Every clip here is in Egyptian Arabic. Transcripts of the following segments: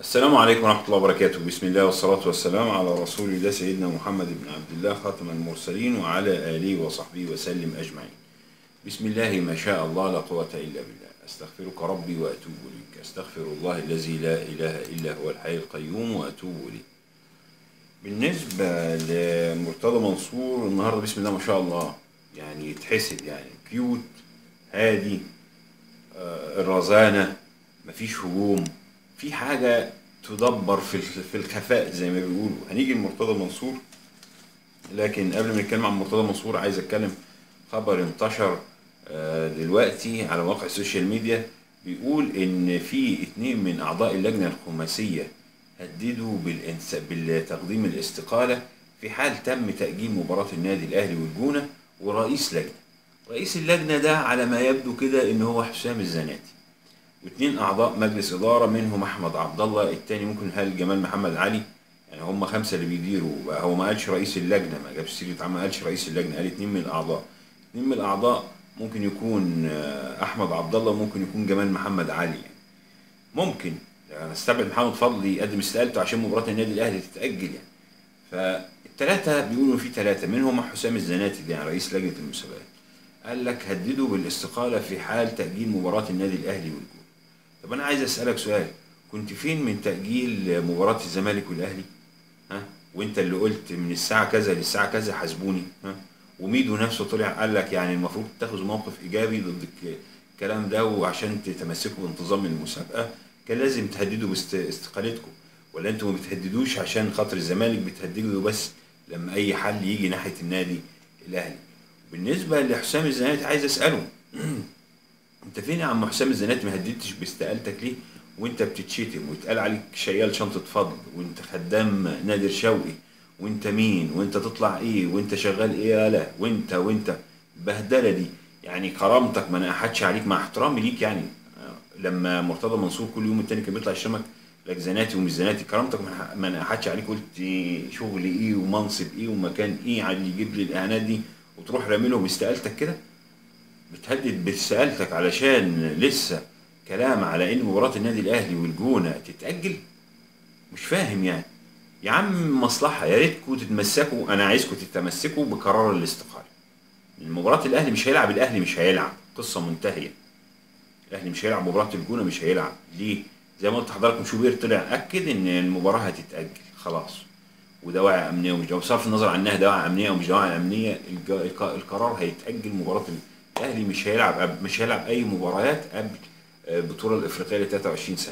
السلام عليكم ورحمة الله وبركاته بسم الله والصلاة والسلام على رسول الله سيدنا محمد بن عبد الله خاتم المرسلين وعلى آله وصحبه وسلم أجمعين بسم الله ما شاء الله لا قوة إلا بالله أستغفرك ربي وأتوب إليك أستغفر الله الذي لا إله إلا هو الحي القيوم وأتوب إليه بالنسبة لمرتضى منصور النهاردة بسم الله ما شاء الله يعني يتحسد يعني كيوت هادي آه، الرزانة مفيش هجوم في حاجة تدبر في الخ- في الخفاء زي ما بيقولوا هنيجي لمرتضى منصور لكن قبل ما نتكلم عن مرتضى منصور عايز اتكلم خبر انتشر آه، دلوقتي على مواقع السوشيال ميديا بيقول ان في اتنين من اعضاء اللجنه الخماسيه هددوا بالإنس... بالتقديم الاستقاله في حال تم تاجيل مباراه النادي الاهلي والجونه ورئيس لجنه رئيس اللجنه ده على ما يبدو كده ان هو حسام الزناتي واثنين اعضاء مجلس اداره منهم احمد عبد الله الثاني ممكن هل جمال محمد علي يعني هم خمسه اللي بيديروا بقى هو ما قالش رئيس اللجنه ما جابش سيره ما قالش رئيس اللجنه قال اثنين من الاعضاء اثنين من الاعضاء ممكن يكون آه، احمد عبد الله ممكن يكون جمال محمد علي يعني. ممكن يعني استبعد محمد فضلي يقدم استقالته عشان مباراه النادي الاهلي تتاجل يعني فالثلاثه بيقولوا في ثلاثه منهم حسام الزناتي ده يعني رئيس لجنه المسابقات قال لك هددوا بالاستقاله في حال تاجيل مباراه النادي الاهلي والجول طب انا عايز اسالك سؤال كنت فين من تاجيل مباراه الزمالك والاهلي ها وانت اللي قلت من الساعه كذا للساعه كذا حاسبوني ها وميدو نفسه طلع قال لك يعني المفروض تاخذوا موقف ايجابي ضد الك- الكلام ده وعشان تتمسكوا بانتظام المسابقه كان لازم تهددوا باستقالتكم ولا انتوا ما بتهددوش عشان خاطر الزمالك بتهددوا بس لما اي حل يجي ناحيه النادي الاهلي بالنسبه لحسام الزناتي عايز اساله انت فين يا عم حسام الزناتي ما هددتش باستقالتك ليه وانت بتتشتم ويتقال عليك شيال شنطه فضل وانت خدام نادر شوقي وانت مين وانت تطلع ايه وانت شغال ايه يالا وانت وانت البهدله دي يعني كرامتك ما نقحتش عليك مع احترامي ليك يعني آه، لما مرتضى منصور كل يوم التاني كان بيطلع يشتمك لك زناتي ومش زناتي كرامتك ما نح- ما نقحتش عليك قلت إيه شغل ايه ومنصب ايه ومكان ايه على اللي يجيب لي الاهانات دي وتروح رامي لهم استقالتك كده بتهدد باستقالتك علشان لسه كلام على ان مباراه النادي الاهلي والجونه تتاجل مش فاهم يعني يا عم مصلحه يا ريتكم تتمسكوا انا عايزكم تتمسكوا بقرار الاستقاله مباراه الاهلي مش هيلعب الاهلي مش هيلعب قصه منتهيه الاهلي مش هيلعب مباراه الجونه مش هيلعب ليه زي ما قلت لحضراتكم شوبير طلع اكد ان المباراه هتتاجل خلاص ودواعي امنيه ومش دواعي بصرف النظر عن انها دواعي امنيه ومش دواعي امنيه الج- الق- القرار هيتاجل مباراه الاهلي مش هيلعب قبل مش هيلعب اي مباريات قبل آه، البطوله الافريقيه ل 23 سنه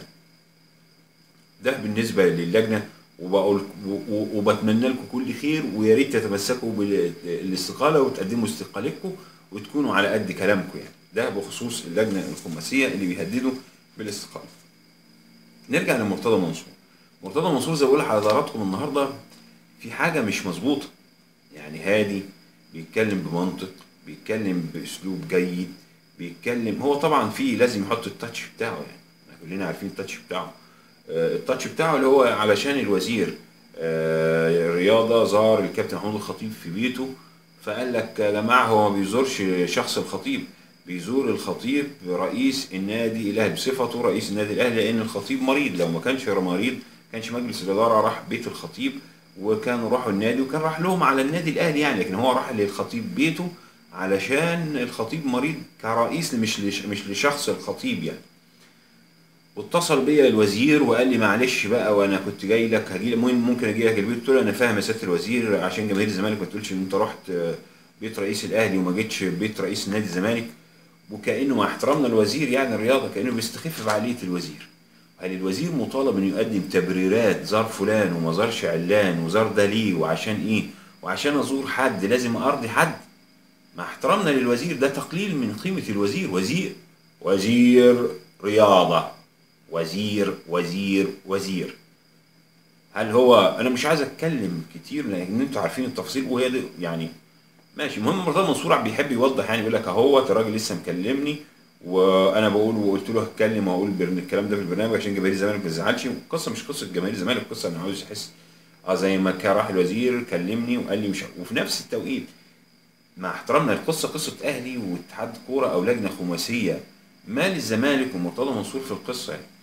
ده بالنسبه للجنه وبقول و- و- وبتمنى لكم كل خير ويا ريت تتمسكوا بالاستقاله وتقدموا استقالتكم وتكونوا على قد كلامكم يعني ده بخصوص اللجنه الخماسيه اللي بيهددوا بالاستقاله نرجع لمرتضى منصور مرتضى منصور زي ما بقول لحضراتكم النهارده في حاجه مش مظبوطه يعني هادي بيتكلم بمنطق بيتكلم باسلوب جيد بيتكلم هو طبعا في لازم يحط التاتش بتاعه يعني احنا كلنا عارفين التاتش بتاعه آه، التاتش بتاعه اللي هو علشان الوزير آه، الرياضه زار الكابتن محمود الخطيب في بيته فقال لك يا جماعه هو ما بيزورش شخص الخطيب بيزور الخطيب رئيس النادي الاهلي بصفته رئيس النادي الاهلي لان الخطيب مريض لو ما كانش مريض كانش مجلس الاداره راح بيت الخطيب وكانوا راحوا النادي وكان راح لهم على النادي الاهلي يعني لكن هو راح للخطيب بيته علشان الخطيب مريض كرئيس مش لش مش لشخص الخطيب يعني واتصل بيا الوزير وقال لي معلش بقى وانا كنت جاي لك هجي ممكن اجي لك البيت قلت له انا فاهم يا سياده الوزير عشان جماهير الزمالك ما تقولش ان انت رحت آه، بيت رئيس الاهلي وما جيتش بيت رئيس نادي الزمالك وكانه مع احترامنا الوزير يعني الرياضه كانه بيستخف بعقليه الوزير هل الوزير مطالب انه يقدم تبريرات زار فلان وما زارش علان وزار ده ليه وعشان ايه وعشان ازور حد لازم ارضي حد مع احترامنا للوزير ده تقليل من قيمه الوزير وزير وزير رياضه وزير وزير وزير هل هو انا مش عايز اتكلم كتير لان انتوا عارفين التفاصيل وهي دي يعني ماشي المهم مرتضى منصور بيحب يوضح يعني يقول لك اهوت الراجل لسه مكلمني وانا بقول وقلت له هتكلم وهقول البرن- الكلام ده في البرنامج عشان جماهير الزمالك ما تزعلش القصه مش قصه جماهير الزمالك القصه انا عاوز احس اه زي ما كان راح الوزير كلمني وقال لي مش ه- وفي نفس التوقيت مع احترامنا القصه قصه اهلي واتحاد كوره او لجنه خماسيه مال الزمالك ومرتضى منصور في القصه يعني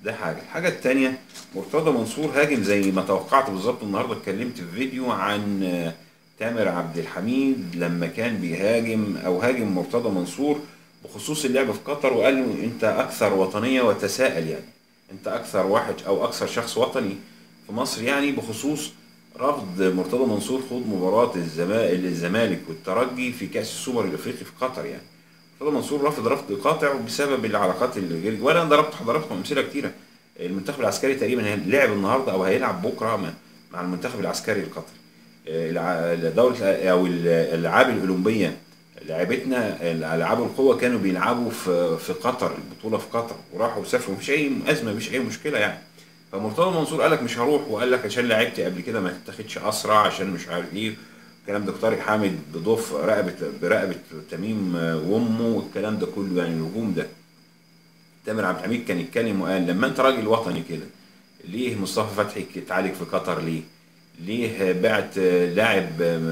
ده حاجه الحاجه الثانيه مرتضى منصور هاجم زي ما توقعت بالظبط النهارده اتكلمت في فيديو عن آه، تامر عبد الحميد لما كان بيهاجم او هاجم مرتضى منصور بخصوص اللعب في قطر وقال له انت اكثر وطنيه وتساءل يعني انت اكثر واحد او اكثر شخص وطني في مصر يعني بخصوص رفض مرتضى منصور خوض مباراه الزما- الزمالك والترجي في كاس السوبر الافريقي في قطر يعني مرتضى منصور رفض رفض قاطع بسبب العلاقات اللي غير وانا ضربت حضراتكم امثله كتيره المنتخب العسكري تقريبا هي- لعب النهارده او هيلعب بكره مع- مع المنتخب العسكري القطري الع- دوله او الالعاب الاولمبيه لعبتنا الالعاب القوه كانوا بيلعبوا في في قطر البطوله في قطر وراحوا وسافروا مفيش اي ازمه مفيش اي مشكله يعني فمرتضى منصور قال لك مش هروح وقال لك عشان لعبت قبل كده ما تتاخدش اسرع عشان مش عارف ايه الكلام ده طارق حامد بضف رقبه برقبه تميم وامه والكلام ده كله يعني الهجوم ده تامر عبد الحميد كان يتكلم وقال لما انت راجل وطني كده ليه مصطفى فتحي اتعالج في قطر ليه؟ ليه بعت لاعب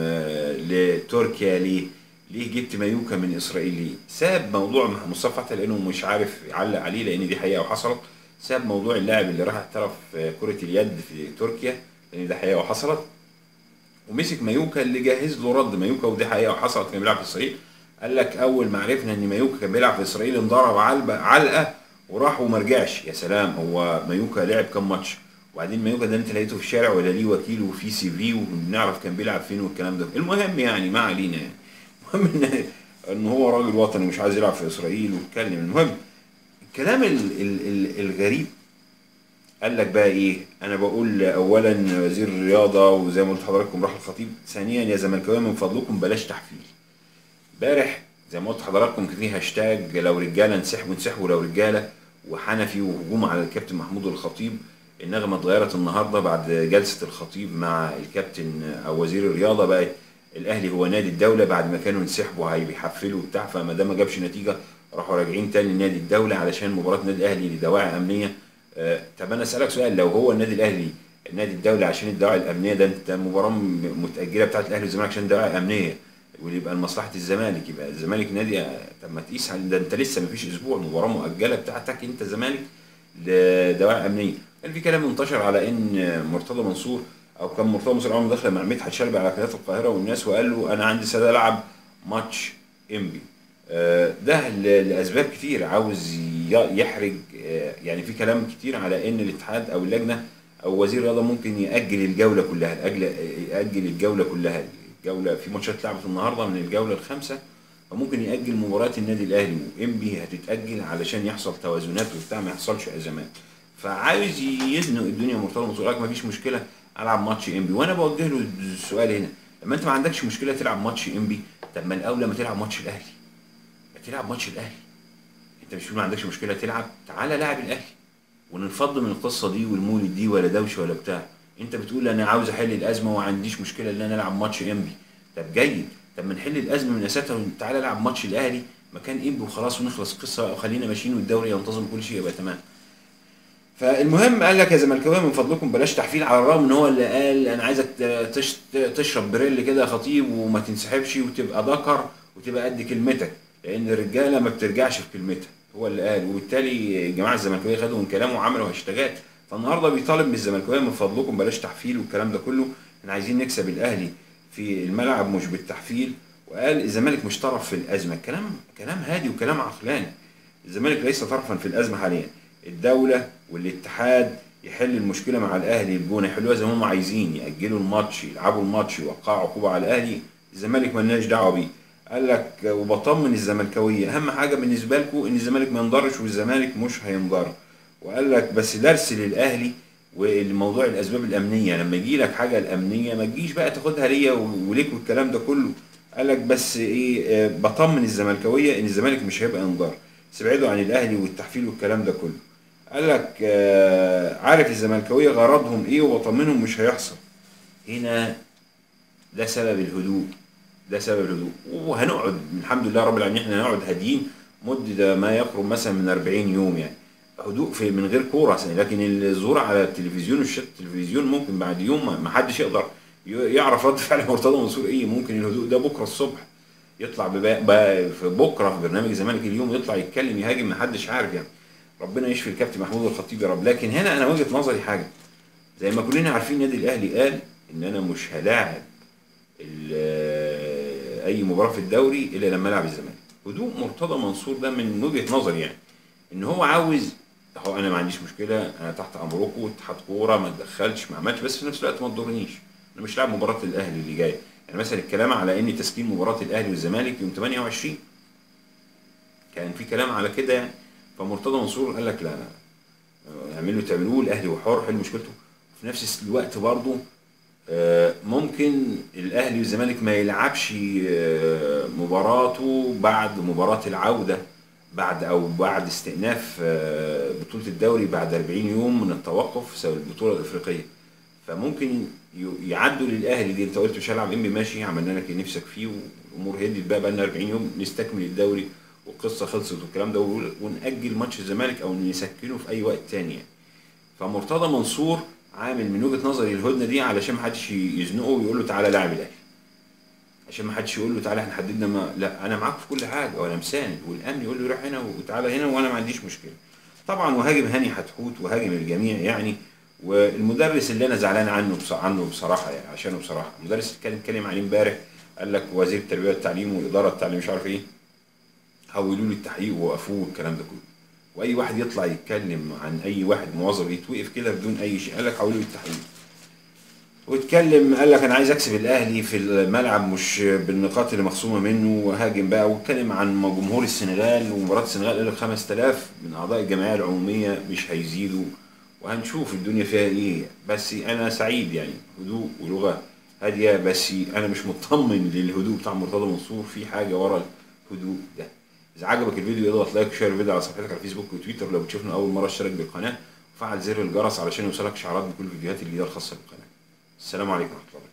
لتركيا ليه؟ ليه جبت مايوكا من اسرائيل ليه؟ ساب موضوع مصطفى فتحي لانه مش عارف يعلق عليه لان دي حقيقه وحصلت ساب موضوع اللاعب اللي راح احترف كره اليد في تركيا لان ده حقيقه وحصلت ومسك مايوكا اللي جهز له رد مايوكا ودي حقيقه وحصلت كان بيلعب في اسرائيل قال لك اول ما عرفنا ان مايوكا كان بيلعب في اسرائيل انضرب علبه علقه وراح وما رجعش يا سلام هو مايوكا لعب كام ماتش وبعدين مايوكا ده انت لقيته في الشارع ولا ليه وكيل وفي سي في وبنعرف كان بيلعب فين والكلام ده المهم يعني ما علينا يعني المهم ان ان هو راجل وطني مش عايز يلعب في اسرائيل واتكلم المهم الكلام ال ال ال الغريب قال لك بقى ايه انا بقول اولا وزير الرياضه وزي ما قلت لحضراتكم راح الخطيب ثانيا يا زملكاويه من فضلكم بلاش تحفيل امبارح زي ما قلت لحضراتكم كان في هاشتاج لو رجاله انسحبوا انسحبوا لو رجاله وحنفي وهجوم على الكابتن محمود الخطيب النغمه اتغيرت النهارده بعد جلسه الخطيب مع الكابتن او وزير الرياضه بقت الاهلي هو نادي الدوله بعد ما كانوا انسحبوا هيحفلوا وبتاع فما ده ما جابش نتيجه راحوا راجعين تاني لنادي الدوله علشان مباراه النادي الاهلي لدواعي امنيه آه طب انا اسالك سؤال لو هو النادي الاهلي نادي الدوله عشان الدواعي الامنيه ده انت مباراه متاجله بتاعت الاهلي والزمالك عشان دواعي امنيه ويبقى لمصلحه الزمالك يبقى الزمالك نادي طب ما تقيس ده انت لسه ما فيش اسبوع مباراه مؤجله بتاعتك انت زمالك لدواعي امنيه كان في كلام انتشر على ان مرتضى منصور او كان مرتضى منصور عمل مداخله مع مدحت شلبي على قناه القاهره والناس وقال له انا عندي سعاده العب ماتش انبي ده لاسباب كتير عاوز يحرج يعني في كلام كتير على ان الاتحاد او اللجنه او وزير الرياضه ممكن ياجل الجوله كلها ياجل الجوله كلها الجوله في ماتشات اتلعبت النهارده من الجوله الخامسه فممكن ياجل مباراه النادي الاهلي وانبي هتتاجل علشان يحصل توازنات وبتاع ما يحصلش ازمات فعاوز يزنق الدنيا مرتضى منصور قال ما فيش مشكله العب ماتش انبي وانا بوجه له السؤال هنا لما انت ما عندكش مشكله تلعب ماتش انبي طب ما الاولى ما تلعب ماتش الاهلي ما تلعب ماتش الاهلي انت مش ما عندكش مشكله تلعب تعالى لاعب الاهلي وننفض من القصه دي والمولد دي ولا دوشه ولا بتاع انت بتقول انا عاوز احل الازمه وما عنديش مشكله ان انا العب ماتش انبي طب جيد طب ما نحل الازمه من اساسها وتعالى العب ماتش الاهلي مكان انبي وخلاص ونخلص القصه وخلينا ماشيين والدوري ينتظم كل شيء يبقى تمام فالمهم قال لك يا زملكاويه من فضلكم بلاش تحفيل على الرغم ان هو اللي قال انا عايزك تشرب بريل كده خطيب وما تنسحبش وتبقى ذكر وتبقى قد كلمتك لان الرجاله ما بترجعش في كلمتها هو اللي قال وبالتالي الجماعه الزملكاويه خدوا من كلامه وعملوا هاشتاجات فالنهارده بيطالب من الزملكاويه من فضلكم بلاش تحفيل والكلام ده كله احنا عايزين نكسب الاهلي في الملعب مش بالتحفيل وقال الزمالك مش طرف في الازمه كلام كلام هادي وكلام عقلاني الزمالك ليس طرفا في الازمه حاليا الدوله والاتحاد يحل المشكله مع الاهلي الجونه يحلوها زي ما هم عايزين ياجلوا الماتش يلعبوا الماتش يوقعوا عقوبه على الاهلي الزمالك ملناش دعوه بيه قال لك وبطمن الزملكاويه اهم حاجه بالنسبه لكم ان الزمالك ما ينضرش والزمالك مش هينضر وقال لك بس درس للاهلي والموضوع الاسباب الامنيه لما يجي لك حاجه الامنيه ما تجيش بقى تاخدها ليا وليك والكلام ده كله قال لك بس ايه بطمن الزملكاويه ان الزمالك مش هيبقى ينضر بس ابعدوا عن الاهلي والتحفيل والكلام ده كله قال لك آه عارف الزملكاويه غرضهم ايه وبطمنهم مش هيحصل هنا ده سبب الهدوء ده سبب الهدوء وهنقعد الحمد لله رب العالمين احنا هنقعد هاديين مده ما يقرب مثلا من 40 يوم يعني هدوء في من غير كوره لكن الظهور على التلفزيون والشات التلفزيون ممكن بعد يوم ما حدش يقدر يعرف رد فعل مرتضى منصور ايه ممكن الهدوء ده بكره الصبح يطلع بقى في بكره في برنامج الزمالك اليوم يطلع يتكلم يهاجم ما حدش عارف يعني ربنا يشفي الكابتن محمود الخطيب يا رب لكن هنا انا وجهه نظري حاجه زي ما كلنا عارفين النادي الاهلي قال ان انا مش هلاعب ال- اي مباراه في الدوري الا لما العب الزمالك هدوء مرتضى منصور ده من وجهه نظري يعني ان هو عاوز هو انا ما عنديش مشكله انا تحت امركم اتحاد كوره ما تدخلش ما عملش بس في نفس الوقت ما تضرنيش انا مش لاعب مباراه الاهلي اللي جايه يعني مثلا الكلام على ان تسكين مباراه الاهلي والزمالك يوم 28 كان في كلام على كده يعني فمرتضى منصور قال لك لا لا اعملوا تعملوه الاهلي وحر حل مشكلته في نفس الوقت برضه آه، ممكن الاهلي والزمالك ما يلعبش آه، مباراته بعد مباراه العوده بعد او بعد استئناف آه، بطوله الدوري بعد 40 يوم من التوقف بسبب البطوله الافريقيه فممكن ي- يعدوا للاهلي دي انت قلت مش هلعب انبي ماشي عملنا لك اللي نفسك فيه والامور هدت بقى بقى لنا 40 يوم نستكمل الدوري والقصه خلصت والكلام ده ون- ونأجل ماتش الزمالك او نسكنه في اي وقت تاني يعني. فمرتضى منصور عامل من وجهه نظري الهدنه دي علشان ما حدش يزنقه ويقول له تعالى لاعب الاهلي عشان ما حدش يقول له تعالى احنا حددنا ما لا انا معاك في كل حاجه وانا مساند والامن يقول له روح هنا وتعالى هنا وانا ما عنديش مشكله طبعا وهاجم هاني حتحوت وهاجم الجميع يعني والمدرس اللي انا زعلان عنه بص... عنه بصراحه يعني عشانه بصراحه المدرس اللي كان اتكلم عليه امبارح قال لك وزير التربيه والتعليم والاداره التعليم مش عارف ايه حولوا له التحقيق ووقفوه والكلام ده كله واي واحد يطلع يتكلم عن اي واحد موظف يتوقف كده بدون اي شيء قال لك حولوا له التحقيق واتكلم قال لك انا عايز اكسب الاهلي في الملعب مش بالنقاط اللي مخصومه منه وهاجم بقى واتكلم عن جمهور السنغال ومباراه السنغال قال لك 5000 من اعضاء الجمعيه العموميه مش هيزيدوا وهنشوف الدنيا فيها ايه بس انا سعيد يعني هدوء ولغه هاديه بس انا مش مطمن للهدوء بتاع مرتضى منصور في حاجه ورا الهدوء ده اذا عجبك الفيديو اضغط لايك وشير الفيديو على صفحتك على فيسبوك وتويتر لو بتشوفنا اول مره اشترك بالقناه وفعل زر الجرس علشان يوصلك اشعارات بكل الفيديوهات الجديده الخاصه بالقناه السلام عليكم ورحمه الله وبركاته